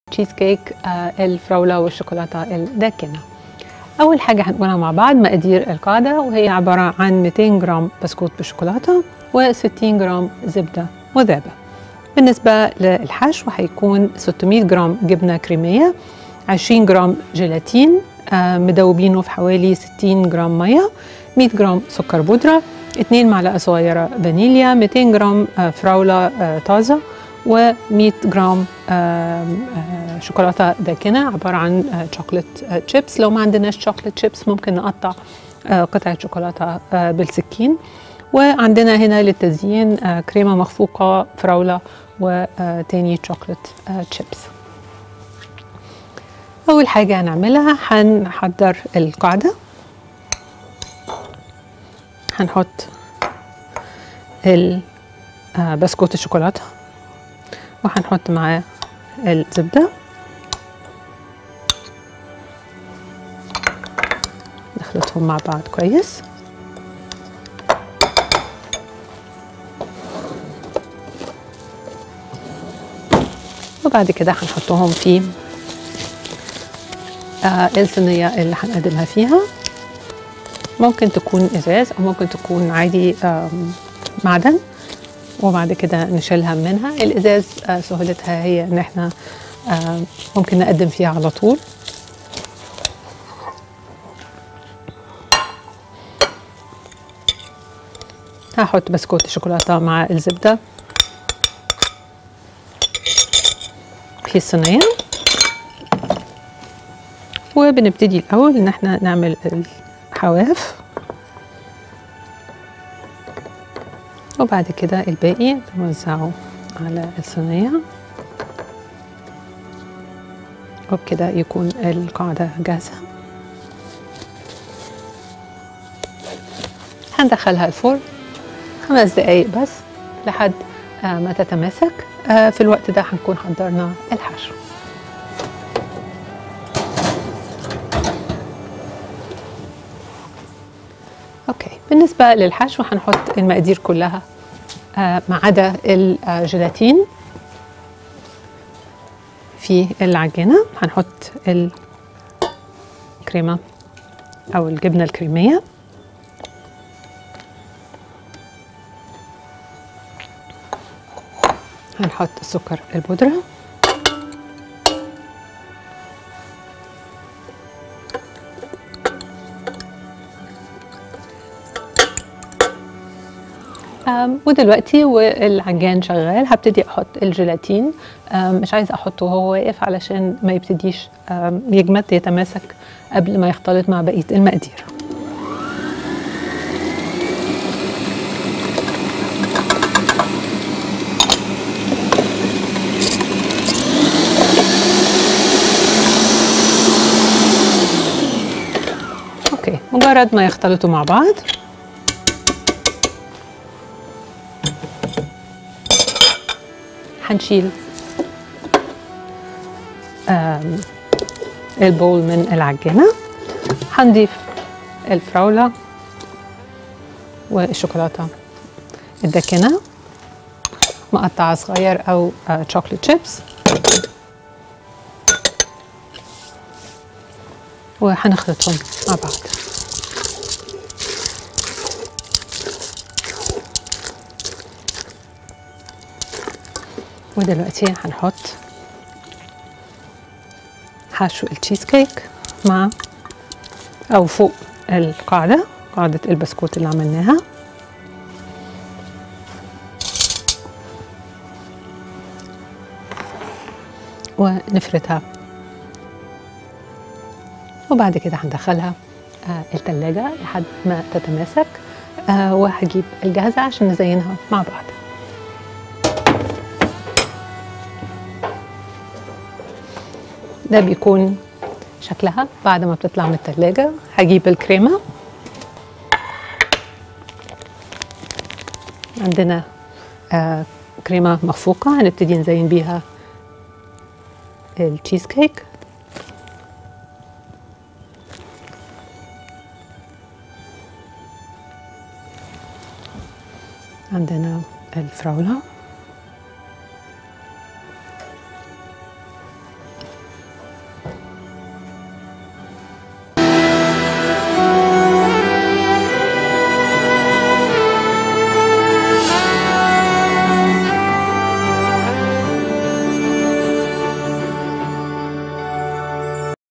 تشيز كيك آه، الفراولة والشوكولاتة الداكنة أول حاجة هنقولها مع بعض مقادير القاعدة وهي عبارة عن 200 جرام بسكوت بالشوكولاتة و60 جرام زبدة مذابة بالنسبة للحشو هيكون 600 جرام جبنة كريمية 20 جرام جيلاتين آه، مدوبينه في حوالي 60 جرام مية 100 جرام سكر بودرة 2 معلقة صغيرة فانيليا 200 جرام آه، فراولة آه، طازة و100 جرام آم، آه، شوكولاتة داكنة عبارة عن آه، شوكولات آه، شيبس لو ما عندناش شوكولات شيبس ممكن نقطع آه، قطعة شوكولاتة آه، بالسكين وعندنا هنا للتزيين آه، كريمة مخفوقة فراولة وتاني شوكولات آه، شيبس أول حاجة هنعملها هنحضر القاعدة هنحط ال- آه، بسكوت الشوكولاتة وهنحط معاه الزبدة نخلطهم مع بعض كويس وبعد كده هنحطهم في آه الصينية اللي هنقدمها فيها ممكن تكون ازاز او ممكن تكون عادي آم، معدن وبعد كده نشيلها منها الازاز آه، سهولتها هي ان احنا آه، ممكن نقدم فيها على طول هحط بسكوت الشوكولاته مع الزبده في الصينيه وبنبتدي الاول ان احنا نعمل الحواف وبعد كده الباقي بنوزعه على الصينية وبكده يكون القاعدة جاهزة هندخلها الفرن خمس دقايق بس لحد آه، ما تتماسك آه، في الوقت ده هنكون حضرنا الحشو اوكي بالنسبه للحشو هنحط المقادير كلها آه، ما عدا الجيلاتين في العجينه هنحط الكريمه او الجبنه الكريميه هنحط السكر البودره أم، ودلوقتي والعجان شغال هبتدي احط الجيلاتين أم، مش عايزه احطه وهو واقف علشان ما يبتديش أم، يجمد يتماسك قبل ما يختلط مع بقيه المقادير اوكي مجرد ما يختلطوا مع بعض هنشيل آم، البول من العجينة هنضيف الفراولة والشوكولاتة الداكنة مقطعة صغير أو آه، شوكولات شيبس وهنخلطهم مع بعض ودلوقتي هنحط حشو التشيز كيك مع او فوق القاعده قاعده البسكوت اللي عملناها ونفردها وبعد كده هندخلها آه، التلاجة لحد ما تتماسك آه، وهجيب الجاهزة عشان نزينها مع بعض ده بيكون شكلها بعد ما بتطلع من التلاجة هجيب الكريمة عندنا آه كريمة مخفوقة هنبتدي نزين بيها التشيز كيك عندنا الفراولة